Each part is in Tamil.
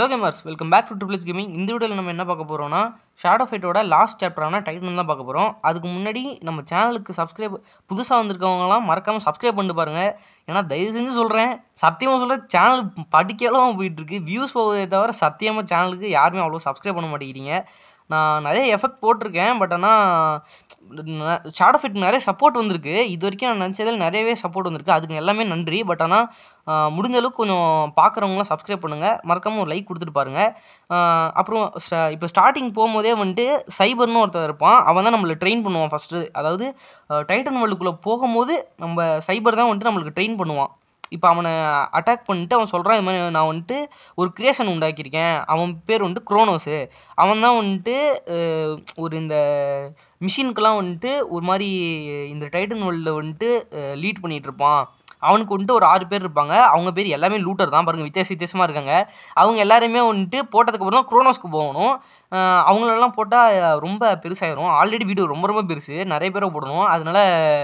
gamers welcome back to triples gaming இந்த வீடியோவில் நம்ம என்ன பார்க்க போகிறோம்னா ஷேடோ ஃபைட்டோட லாஸ்ட் சாப்டரான டைட்டன் தான் பார்க்க போகிறோம் அதுக்கு முன்னாடி நம்ம சேனலுக்கு சப்ஸ்கிரைப் புதுசாக வந்திருக்கவங்கலாம் மறக்காமல் சப்ஸ்கிரைப் பண்ணிட்டு பாருங்கள் ஏன்னா தயவு செஞ்சு சொல்கிறேன் சத்தியமாக சொல்கிறேன் சேனல் படிக்கலாம் போயிட்டுருக்கு வியூஸ் போவதே தவிர சத்தியமாக சேனலுக்கு யாருமே அவ்வளோ சப்ஸ்கிரைப் பண்ண மாட்டேங்கிறீங்க நான் நிறைய எஃபெக்ட் போட்டிருக்கேன் பட் ஆனால் ஷேடோ ஃபிட் நிறைய சப்போர்ட் வந்திருக்கு இது வரைக்கும் நான் நினச்சதில் நிறையவே சப்போர்ட் வந்திருக்கு அதுக்கு எல்லாமே நன்றி பட் ஆனால் முடிஞ்ச அளவுக்கு கொஞ்சம் பார்க்குறவங்களாம் சப்ஸ்கிரைப் பண்ணுங்கள் மறக்காமல் ஒரு லைக் கொடுத்துட்டு பாருங்கள் ஆஹ் அப்புறம் ஸ்ட- இப்போ ஸ்டார்டிங் போகும்போதே வந்துட்டு சைபர்னு ஒருத்தர் இருப்பான் அவன் தான் நம்மளை ட்ரெயின் பண்ணுவான் ஃபஸ்ட்டு அதாவது டைட்டன் வேர்ல்டுக்குள்ளே போகும்போது நம்ம சைபர் தான் வந்துட்டு நம்மளுக்கு ட்ரெயின் பண்ணுவான் இப்போ அவனை அட்டாக் பண்ணிட்டு அவன் சொல்கிறான் இது மாதிரி நான் வந்துட்டு ஒரு கிரியேஷன் உண்டாக்கியிருக்கேன் அவன் பேர் வந்துட்டு குரோனோஸு அவன் தான் வந்துட்டு அஹ், ஒரு இந்த மிஷினுக்கெல்லாம் வந்துட்டு ஒரு மாதிரி இந்த டைட்டன் வேர்ல்டில் வந்துட்டு லீட் பண்ணிகிட்டு இருப்பான் அவனுக்கு வந்துட்டு ஒரு ஆறு பேர் இருப்பாங்க அவங்க பேர் எல்லாமே லூட்டர் தான் பாருங்கள் வித்தியாச வித்தியாசமாக இருக்காங்க அவங்க எல்லாருமே வந்துட்டு போட்டதுக்கப்புறம் தான் குரோனோஸ்க்கு போகணும் அஹ் அவங்களெல்லாம் போட்டால் ரொம்ப பெருசாயிரும் ஆல்ரெடி வீடியோ ரொம்ப ரொம்ப பெருசு நிறைய பேரை போடணும் அதனால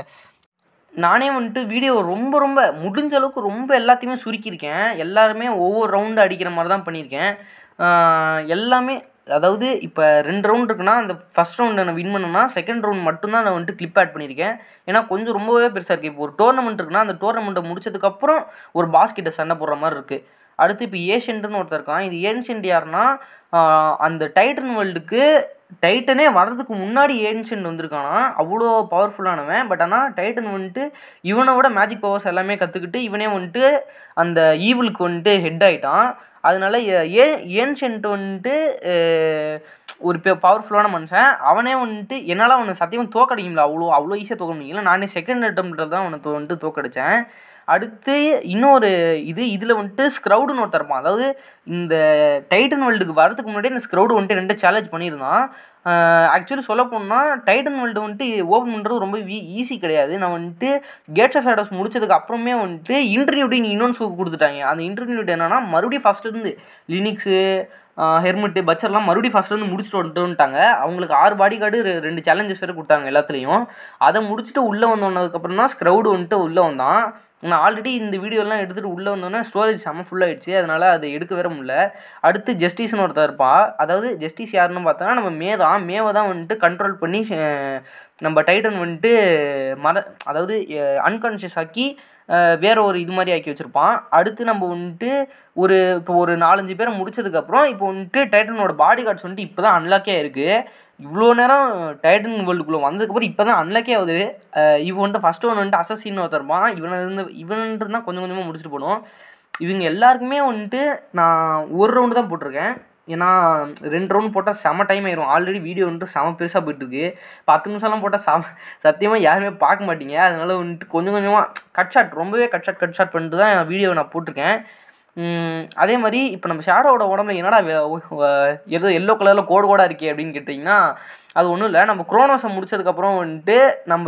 நானே வந்துட்டு வீடியோ ரொம்ப ரொம்ப முடிஞ்ச அளவுக்கு ரொம்ப எல்லாத்தையுமே சுருக்கியிருக்கேன் எல்லாருமே ஒவ்வொரு ரவுண்டு அடிக்கிற மாதிரி தான் பண்ணியிருக்கேன் ஆஹ் எல்லாமே அதாவது இப்போ ரெண்டு ரவுண்ட் இருக்குன்னா அந்த ஃபஸ்ட் ரவுண்டை நான் வின் பண்ணேன்னா செகண்ட் ரவுண்ட் மட்டும்தான் நான் வந்துட்டு கிளிப் ஆட் பண்ணியிருக்கேன் ஏன்னா கொஞ்சம் ரொம்பவே பெருசாக இருக்குது இப்போ ஒரு டோர்னமெண்ட் இருக்குன்னா அந்த டோர்னமெண்ட்டை முடிச்சதுக்கப்புறம் ஒரு பாஸ்கிட்ட சண்டை போடுற மாதிரி இருக்குது அடுத்து இப்போ ஏஷியன்ட்னு ஒருத்தர் இருக்கான் இது ஏன்ஷியன்ட் யாருன்னா ஆஹ் அந்த டைட்டன் வேர்ல்டுக்கு டைட்டனே வர்றதுக்கு முன்னாடி ஏன்ஷியன்ட் வந்திருக்கானா அவ்வளோ பவர்ஃபுல்லானவன் பட் ஆனால் டைட்டன் வந்துட்டு இவனை விட மேஜிக் பவர்ஸ் எல்லாமே கற்றுக்கிட்டு இவனே வந்துட்டு அந்த ஈவிலுக்கு வந்துட்டு ஹெட் ஆயிட்டான் அதனால ஏ- ஏ ஏன்ஷியன்ட் வந்துட்டு அஹ், ஒரு பவர்ஃபுல்லான மனுஷன் அவனே வந்துட்டு என்னால் அவனை சத்தியமாக தோக்கடிக்க முடியல அவ்வளோ அவ்வளோ ஈஸியாக தோக்க முடியல நானே செகண்ட் அட்டம்ப்டில் தான் அவனை தோ- வந்துட்டு தோக்கடிச்சேன் அடுத்து இன்னொரு இது இதில் வந்துட்டு ஸ்க்ரௌடுன்னு ஒருத்தர் இருப்பான் அதாவது இந்த டைட்டன் வேர்ல்டுக்கு வரதுக்கு முன்னாடி இந்த ஸ்க்ரௌடு வந்துட்டு ரெண்டு சேலஞ்ச் பண்ணியிருந்தான் ஆக்சுவலி சொல்ல போனால் டைட்டன் வேர்ல்டு வந்துட்டு ஓப்பன் பண்ணுறது ரொம்ப ஈஸி கிடையாது நான் வந்துட்டு கேட்ஸ் ஆஃப் ஷேடோஸ் முடிச்சதுக்கு அப்புறமே வந்துட்டு இன்டர்வியூட்டிங் இன்னொன்று சூக்கு கொடுத்துட்டாங்க அந்த இன்டர்வியூட் என்னன்னா மறுபடியும் ஃபஸ்ட்லேருந்து லினிக்ஸு ஹெர்மெட்டு பச்சர்லாம் மறுபடியும் ஃபஸ்ட்லேருந்து முடிச்சுட்டு வந்துட்டுன்ட்டாங்க அவங்களுக்கு ஆறு பாடி கார்டு ரெண்டு சேலஞ்சஸ் வேறு கொடுத்தாங்க எல்லாத்துலேயும் அதை முடிச்சுட்டு உள்ளே வந்தோன்னதுக்கப்புறம் தான் ஸ்க்ரௌடு வந்துட்டு உள்ளே வந்தான் நான் ஆல்ரெடி இந்த வீடியோலாம் எடுத்துகிட்டு உள்ளே வந்தோன்னே ஸ்டோரேஜ் செம்ம ஃபுல்லாகிடுச்சு அதனால் அதை எடுக்க வேற முடியல அடுத்து ஜஸ்டிஸ்னு ஒருத்தர் இருப்பான் அதாவது ஜஸ்டிஸ் யாருன்னு பார்த்தோன்னா நம்ம மே தான் மேவை தான் வந்துட்டு கண்ட்ரோல் பண்ணி அஹ், நம்ம டைட்டன் வந்துட்டு மர அதாவது அன்கான்ஷியஸ் ஆக்கி அஹ், வேற ஒரு இது மாதிரி ஆக்கி வச்சுருப்பான் அடுத்து நம்ம வந்துட்டு ஒரு இப்போ ஒரு நாலஞ்சு பேரை முடிச்சதுக்கப்புறம் இப்போ வந்துட்டு டைட்டனோட பாடி கார்ட்ஸ் வந்துட்டு இப்போ தான் அன்லாக்கே இருக்குது இவ்வளோ நேரம் டைட்டன் வேர்ல்டுக்குள்ளே வந்ததுக்கப்புறம் இப்போ தான் அன்லாக்கே ஆகுது அஹ், இவன் வந்துட்டு ஃபஸ்ட்டு ஒன்று வந்துட்டு அசசின்னு ஒருத்தர் இருப்பான் இவனை இருந்து இவன்ட்டு தான் கொஞ்சம் கொஞ்சமாக முடிச்சுட்டு போகணும் இவங்க எல்லாருக்குமே வந்துட்டு நான் ஒரு ரவுண்டு தான் போட்டிருக்கேன் ஏன்னா ரெண்டு ரவுண்ட் போட்டால் செம டைம் ஆயிரும் ஆல்ரெடி வீடியோ வந்துட்டு செம பெருசாக போயிட்டுருக்கு பத்து நிமிஷம்லாம் போட்டால் செம சத்தியமாக யாருமே பார்க்க மாட்டீங்க அதனால வந்துட்டு கொஞ்சம் கொஞ்சமாக கட் ஷாட் ரொம்பவே கட் ஷாட் கட் ஷாட் பண்ணிட்டு தான் வீடியோவை நான் போட்டிருக்கேன் உம், அதே மாதிரி இப்போ நம்ம ஷேடோவோட உடம்புல என்னடா வே- வ- ஏதோ எல்லோ கலரில் கோடு கோடாக இருக்கே அப்படின்னு கேட்டிங்கன்னா அது ஒன்றும் இல்லை நம்ம குரோனோஸை முடிச்சதுக்கப்புறம் வந்துட்டு நம்ம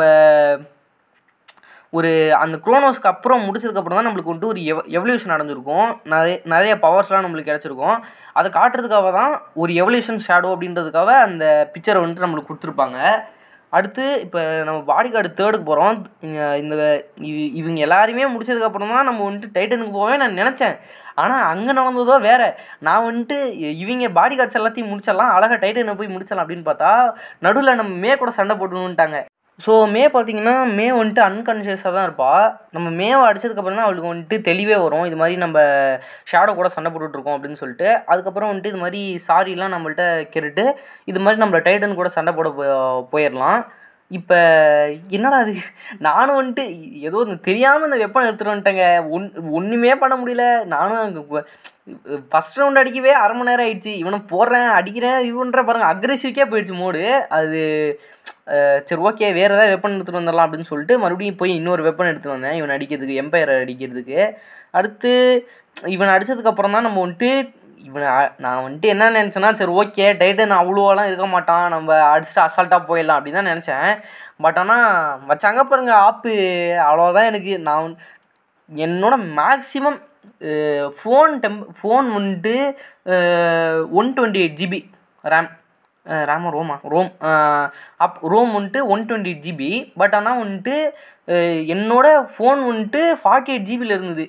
ஒரு அந்த குரோனோஸ்க்கு அப்புறம் முடிச்சதுக்கப்புறம் தான் நம்மளுக்கு வந்துட்டு ஒரு எவ எவல்யூஷன் அடைஞ்சிருக்கும் நிறைய நிறைய பவர்ஸ்லாம் நம்மளுக்கு கிடச்சிருக்கும் அதை காட்டுறதுக்காக தான் ஒரு எவல்யூஷன் ஷேடோ அப்படின்றதுக்காக அந்த பிக்சரை வந்துட்டு நம்மளுக்கு கொடுத்துருப்பாங்க அடுத்து இப்போ நம்ம பாடி கார்டு தேர்டுக்கு போகிறோம் இந்த இவ- இவங்க எல்லாருமே முடிச்சதுக்கப்புறம் தான் நம்ம வந்துட்டு டைட்டனுக்கு போவேன் நான் நினச்சேன் ஆனால் அங்கே நடந்ததோ வேற நான் வந்துட்டு இ- இவங்க பாடி கார்ட்ஸ் எல்லாத்தையும் முடிச்சிடலாம் அழகாக டைட்டனை போய் முடிச்சிடலாம் அப்படின்னு பார்த்தா நடுவில் நம்ம மே கூட சண்டை போட்டுணுன்ட்டாங்க ஸோ மே பார்த்தீங்கன்னா மே வந்துட்டு அன்கான்ஷியஸாக தான் இருப்பாள் நம்ம மேவை அடிச்சதுக்கப்புறம் தான் அவளுக்கு வந்துட்டு தெளிவே வரும் இது மாதிரி நம்ம ஷேடோ கூட சண்டை போட்டுட்ருக்கோம் அப்படின்னு சொல்லிட்டு அதுக்கப்புறம் வந்துட்டு இது மாதிரி சாரிலாம் நம்மள்ட்ட கேட்டுட்டு இது மாதிரி நம்மள டைட்டன் கூட சண்டை போட போ- போயிடலாம் இப்போ என்னடா அது நானும் வந்துட்டு ஏதோ இந்த தெரியாமல் இந்த வெப்பன் எடுத்துகிட்டு வந்துட்டேங்க ஒன் ஒன்றுமே பண்ண முடியல நானும் அங்கே ஃபஸ்ட் ரவுண்ட் அடிக்கவே அரை மணி நேரம் ஆயிடுச்சு இவனை போடுறேன் அடிக்கிறேன் இவன்ற பாருங்க அக்ரெசிவ்க்கே போயிடுச்சு மோடு அது அஹ், சரி ஓகே வேறு ஏதாவது வெப்பன் எடுத்துகிட்டு வந்துடலாம் அப்படின்னு சொல்லிட்டு மறுபடியும் போய் இன்னொரு வெப்பன் எடுத்துகிட்டு வந்தேன் இவன் அடிக்கிறதுக்கு எம்பையரை அடிக்கிறதுக்கு அடுத்து இவன் அடித்ததுக்கப்புறம் தான் நம்ம வந்துட்டு இவனை அ- நான் வந்துட்டு என்ன நினச்சேன்னா சரி ஓகே டைட்டன் அவ்வளோலாம் இருக்க மாட்டான் நம்ம அடிச்சுட்டு அசால்ட்டாக போயிடலாம் அப்படின்னு தான் நினச்சேன் பட் ஆனால் வச்சாங்க பாருங்க ஆப்பு அவ்வளோதான் எனக்கு நான் வந்து- என்னோட மேக்ஸிமம் ஃபோன் டெம் ஃபோன் வந்துட்டு one twenty eight GB RAM ரேமா ரோமா ரோம் அப் ரோம் வந்துட்டு one twenty eight GB but ஆனால் வந்துட்டு அஹ், என்னோட ஃபோன் வந்துட்டு ஃபார்ட்டி எயிட் ஜிபியில் இருந்தது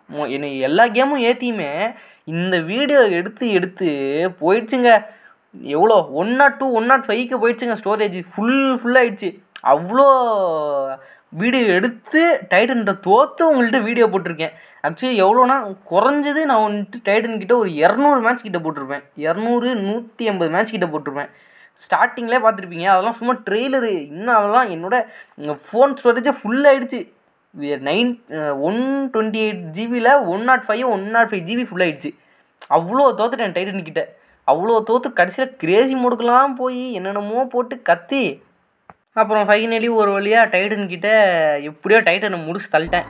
மொ- என்னை எல்லா கேமும் ஏற்றியுமே இந்த வீடியோ எடுத்து எடுத்து போயிடுச்சுங்க எவ்வளோ one nought two one nought ஃபைவ்க்கு போயிடுச்சுங்க ஸ்டோரேஜ் ஃபுல் ஃபுல்லாகிடுச்சு அவ்வளோ வீடியோ எடுத்து டைட்டன்கிட்ட தோற்று உங்கள்கிட்ட வீடியோ போட்டிருக்கேன் ஆக்சுவலி எவ்வளோனா குறைஞ்சது நான் வந்துட்டு டைட்டன் கிட்ட ஒரு இரநூறு மேட்ச் கிட்ட போட்டிருப்பேன் இரநூறு நூற்றி ஐம்பது மேட்ச் கிட்ட போட்டிருப்பேன் ஸ்டார்டிங்லேயே பார்த்துருப்பீங்க அதெல்லாம் சும்மா ட்ரெய்லரு இன்னும் அதெல்லாம் என்னோட ஃபோன் ஸ்டோரேஜே ஃபுல் ஆகிடுச்சு நைன் ஒன் டுவெண்ட்டி எயிட் ஜிபியில் one nought five one nought five GB full ஆகிடுச்சு அவ்வளோ தோத்துட்டேன் டைட்டன் கிட்ட அவ்வளோ தோற்று கடைசியில் கிரேசி மோடுக்கெல்லாம் போய் என்னென்னமோ போட்டு கத்தி அப்புறம் ஃபைனலி ஒரு வழியாக டைட்டன் கிட்ட எப்படியோ டைட்டனை முடிச்சு தள்ளிட்டேன்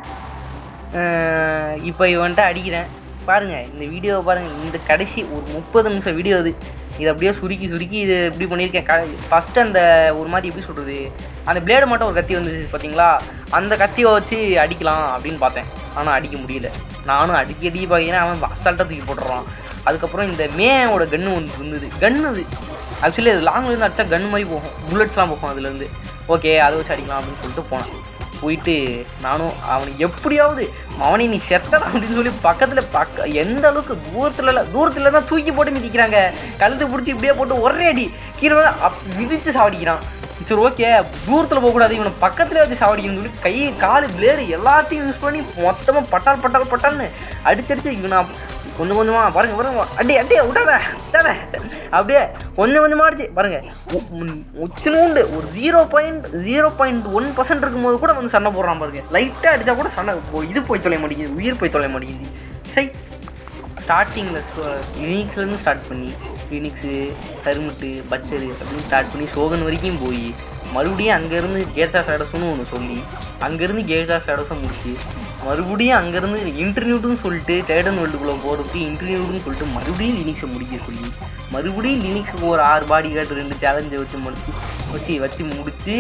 இப்போ இவன்ட்ட அடிக்கிறேன் பாருங்கள் இந்த வீடியோவை பாருங்கள் இந்த கடைசி ஒரு முப்பது நிமிஷம் வீடியோ அது இது அப்படியே சுருக்கி சுருக்கி இது இப்படி பண்ணியிருக்கேன் க ஃபஸ்ட்டு அந்த ஒரு மாதிரி எப்படி சொல்கிறது அந்த பிளேடு மட்டும் ஒரு கத்தி வந்துச்சு பார்த்தீங்களா அந்த கத்தியை வச்சு அடிக்கலாம் அப்படின்னு பார்த்தேன் ஆனால் அடிக்க முடியல நானும் அடிக்க அடிக்க பார்க்கிறேன் அவன் அசால்ட்டாக தூக்கி போட்டுறான் அதுக்கப்புறம் இந்த மேயோட கன்று ஒன்று இருந்தது கன்று அது ஆக்சுவலி அது லாங்லேருந்து அடித்தா கன் மாதிரி போகும் புல்லட்ஸ்லாம் போகும் அதுலேருந்து ஓகே அதை வச்சு அடிக்கலாம் அப்படின்னு சொல்லிட்டு போனேன் போயிட்டு நானும் அவனுக்கு எப்படியாவது அவனை நீ செத்தடா அப்படின்னு சொல்லி பக்கத்தில் பக்க எந்த அளவுக்கு தூரத்தில் இல்லை தூரத்தில் தான் தூக்கி போட்டு மிதிக்கிறாங்க கழுத்து பிடிச்சி இப்படியே போட்டு ஒரே அடி கீழே வந்து அப் மிதித்து சாவடிக்கிறான் சரி ஓகே தூரத்தில் போகக்கூடாது இவனை பக்கத்தில் வச்சு சாவடிக்கணும்னு சொல்லி கை கால் பிளேடு எல்லாத்தையும் யூஸ் பண்ணி மொத்தமாக பட்டால் பட்டால் பட்டால்னு அடிச்சடிச்சு இவனை கொஞ்சம் கொஞ்சமாக பாருங்க பாருங்க அடி அடி விட்டாத விட்டாத அப்படியே கொஞ்சம் கொஞ்சமாக அடிச்சு பாருங்க உச்சினூண்டு ஒரு zero point zero point one percent இருக்கும்போது கூட வந்து சண்டை போடுறான் பாருங்க லைட்டாக அடித்தா கூட சண்டை போ- இது போய் தொலைய மாட்டேங்குது உயிர் போய் தொலைய மாட்டேங்குது சரி ஸ்டார்டிங்கில் யூனிக்ஸ்லேருந்து ஸ்டார்ட் பண்ணி யூனிக்ஸு கருமுட்டு பச்சரு அப்படின்னு ஸ்டார்ட் பண்ணி சோகன் வரைக்கும் போய் மறுபடியும் அங்கேருந்து கேட்ஸா ஸ்டேட்டஸ்னு ஒன்று சொல்லி அங்கேருந்து கேட்ஸா ஸ்டேட்டஸை முடிச்சு மறுபடியும் அங்கேருந்து இன்டர்வியூட்னு சொல்லிட்டு டைடன் வேர்ல்டுக்குள்ளே போகிறதுக்கு இன்டர்வியூட்னு சொல்லிட்டு மறுபடியும் லினிக்ஸை முடிக்க சொல்லி மறுபடியும் லினிக்ஸுக்கு ஒரு ஆறு பாடி கார்டு ரெண்டு சேலஞ்சை வச்சு முடிச்சு வச்சு வச்சு முடிச்சு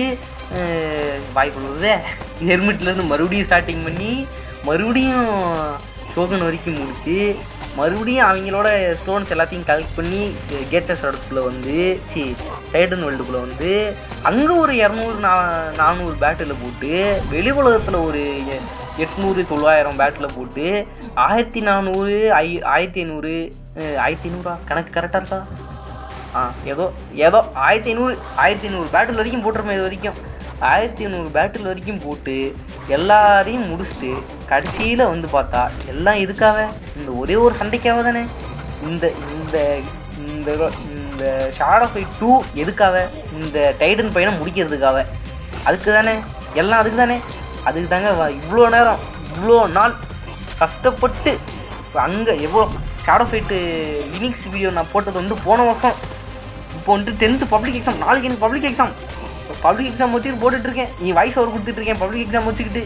வாய் கொடுக்குறதே ஹெர்மெட்லேருந்து மறுபடியும் ஸ்டார்டிங் பண்ணி மறுபடியும் ஷோகன் வரைக்கும் முடிச்சு மறுபடியும் அவங்களோட ஸ்டோன்ஸ் எல்லாத்தையும் கலெக்ட் பண்ணி கேட்சஸ் ஸ்டோர்ஸ்குள்ளே வந்து சி டைடன் வேர்ல்டுக்குள்ளே வந்து அங்கே ஒரு இரநூறு நா நானூறு பேட்டில் போட்டு வெளி உலகத்தில் ஒரு எ- எட்நூறு தொள்ளாயிரம் பேட்டில் போட்டு ஆயிரத்தி நானூறு ஐ ஆயிரத்தி ஐநூறு அஹ், ஆயிரத்தி ஐநூறா கணக்கு கரெக்டாக இருக்கா ஆ ஏதோ ஏதோ ஆயிரத்தி ஐநூறு ஆயிரத்தி ஐநூறு பேட்டில் வரைக்கும் போட்டிருப்போம் இது வரைக்கும் ஆயிரத்தி ஐநூறு பேட்டில் வரைக்கும் போட்டு எல்லாரையும் முடிச்சுட்டு கடைசியில் வந்து பார்த்தா எல்லாம் எதுக்காக இந்த ஒரே ஒரு சண்டைக்காக தானே இந்த இந்த இந்த இந்த ஷார்ட் ஆஃப் ஃபைட் டூ எதுக்காக இந்த டைடன் பையனை முடிக்கிறதுக்காக அதுக்கு தானே எல்லாம் அதுக்கு தானே அதுக்கு தாங்க வ- இவ்வளோ நேரம் இவ்வளோ நாள் கஷ்டப்பட்டு அங்கே எவ்வளோ ஷாடோ ஃபைட்டு லினிக்ஸ் வீடியோ நான் போட்டது வந்து போன வருஷம் இப்போ வந்துட்டு டென்த்து பப்ளிக் எக்ஸாம் நாளைக்கு எனக்கு பப்ளிக் எக்ஸாம் பப்ளிக் எக்ஸாம் வச்சுக்கிட்டு போட்டுட்ருக்கேன் நீ வாய்ஸ் ஓவர் கொடுத்துட்ருக்கேன் பப்ளிக் எக்ஸாம் வச்சுக்கிட்டு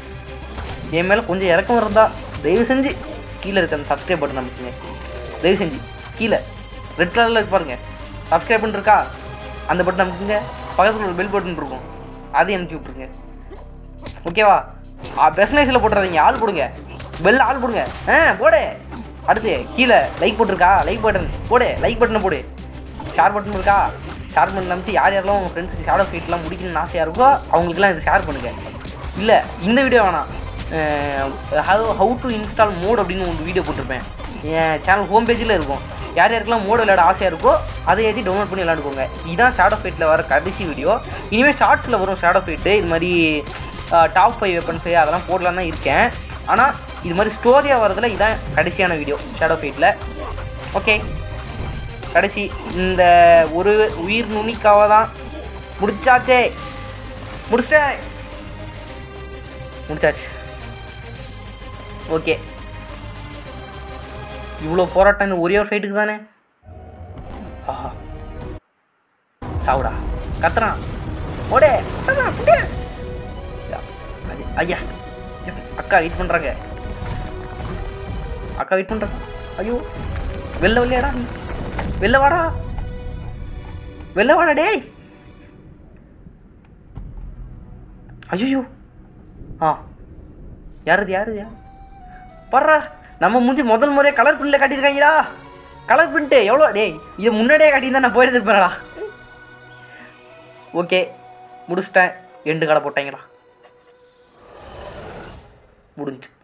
என் மேலே கொஞ்சம் இறக்கம் இருந்தா தயவு செஞ்சு கீழே இருக்க அந்த சப்ஸ்கிரைப் பட்டன் அமைக்குங்க தயவு செஞ்சு கீழே ரெட் கலரில் இருக்கு பாருங்க சப்ஸ்கிரைப் பண்ணிருக்கா அந்த பட்டன் அமைக்குங்க பக்கத்தில் ஒரு பெல் பட்டன் இருக்கும் அதையும் அனுப்பிச்சி விட்ருங்க ஓகேவா பெர்சனைஸில் போட்டுறாதீங்க ஆள் போடுங்க பெல் ஆள் போடுங்க ஆ போடு அடுத்து கீழே லைக் போட்டிருக்கா லைக் பட்டன் போடு லைக் பட்டனை போடு ஷேர் பட்டன் இருக்கா ஷேர் பண்ணி அமைச்சு யார் யாரெல்லாம் உங்கள் ஃப்ரெண்ட்ஸுக்கு ஷேர் ஃபீட்லாம் முடிக்கணும்னு ஆசையாக இருக்கோ அவங்களுக்குலாம் இதை ஷேர் பண்ணுங்கள் இல்லை இந்த வீடியோ வேணாம் how how to install mod அப்படின்னு ஒரு வீடியோ போட்டிருப்பேன் என் சேனல் ஹோம் பேஜில் இருக்கும் யார் யாருக்கெல்லாம் மோடு விளையாட ஆசையாக இருக்கோ அதை ஏற்றி டவுன்லோட் பண்ணி விளையாண்டுக்கோங்க இதுதான் ஷேடோ ஃபைட்டில் வர கடைசி வீடியோ இனிமேல் ஷார்ட்ஸில் வரும் ஷேடோ ஃபைட்டு இது மாதிரி டாப் ஃபைவ் வெப்பன்ஸு அதெல்லாம் போடலாம் தான் இருக்கேன் ஆனால் இது மாதிரி ஸ்டோரியாக வரதுல இதான் கடைசியான வீடியோ ஷேடோ ஃபைட்டில் ஓகே கடைசி இந்த ஒரு உயிர் நுனிக்காக தான் முடிச்சாச்சே முடிச்சிட்டேன் முடிச்சாச்சு ஓகே இவ்வளோ போராட்டம் இந்த ஒரே ஒரு ஃபைட்டுக்கு தானே ஆஹா சாவுடா கத்துறான் ஓடே எஸ் எஸ் அக்கா வெயிட் பண்ணுறாங்க அக்கா வெயிட் பண்ணுறாங்க ஐயோ வெளில வெளியாடா நீ வெளில வாடா வெளில வாடா டேய் ஐயோ ஆ யார் இது யார் யார் பர்றா நம்ம மூஞ்சி முதல் முறையாக கலர் பிரிண்டில் காட்டியிருக்காங்களா கலர் பிரிண்ட்டு எவ்வளோ டேய் இது முன்னாடியே காட்டியிருந்தா நான் போயிட்டு இருப்பேன்டா ஓகே முடிச்சிட்டேன் எண்டு கடை போட்டாங்களா முடிஞ்சு